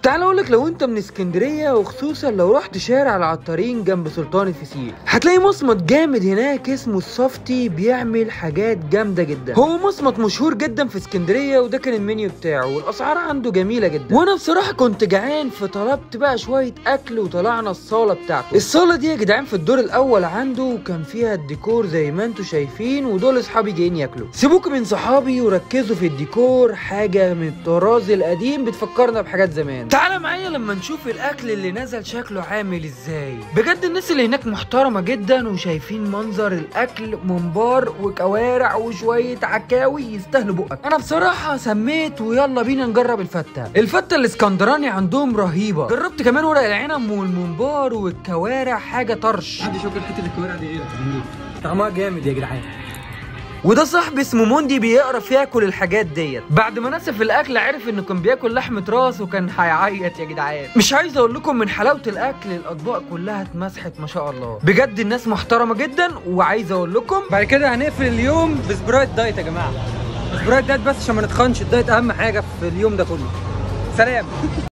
تعال اقول لك لو انت من اسكندريه وخصوصا لو رحت شارع العطارين جنب سلطان الفسيخ هتلاقي مصمت جامد هناك اسمه الصفتي بيعمل حاجات جامده جدا هو مصمت مشهور جدا في اسكندريه وده كان المنيو بتاعه والاسعار عنده جميله جدا وانا بصراحه كنت جعان فطلبت بقى شويه اكل وطلعنا الصاله بتاعته الصاله دي يا جدعان في الدور الاول عنده وكان فيها الديكور زي ما انتم شايفين ودول اصحابي جايين ياكلوا سيبوكم من صحابي وركزوا في الديكور حاجه من الطراز القديم بتفكرنا بحاجات زمان تعالى معايا لما نشوف الاكل اللي نزل شكله عامل ازاي بجد الناس اللي هناك محترمه جدا وشايفين منظر الاكل ممبار وكوارع وشويه عكاوي يستاهلوا بقك انا بصراحه سميت ويلا بينا نجرب الفته الفته الاسكندراني عندهم رهيبه جربت كمان ورق العنب والممبار والكوارع حاجه طرش عندي شوكه حته الكوارع دي ايه طعمها جامد يا جدعان وده صاحبي اسمه موندي بيقرف ياكل الحاجات ديت بعد ما نسف الاكل عرف انه كان بياكل لحمه راس وكان هيعيط يا جدعان مش عايز اقول لكم من حلاوه الاكل الاطباق كلها اتمسحت ما شاء الله بجد الناس محترمه جدا وعايز اقول لكم بعد كده هنقفل اليوم بسبرايت دايت يا جماعه سبرايت دايت بس عشان ما نتخنش الدايت اهم حاجه في اليوم ده كله سلام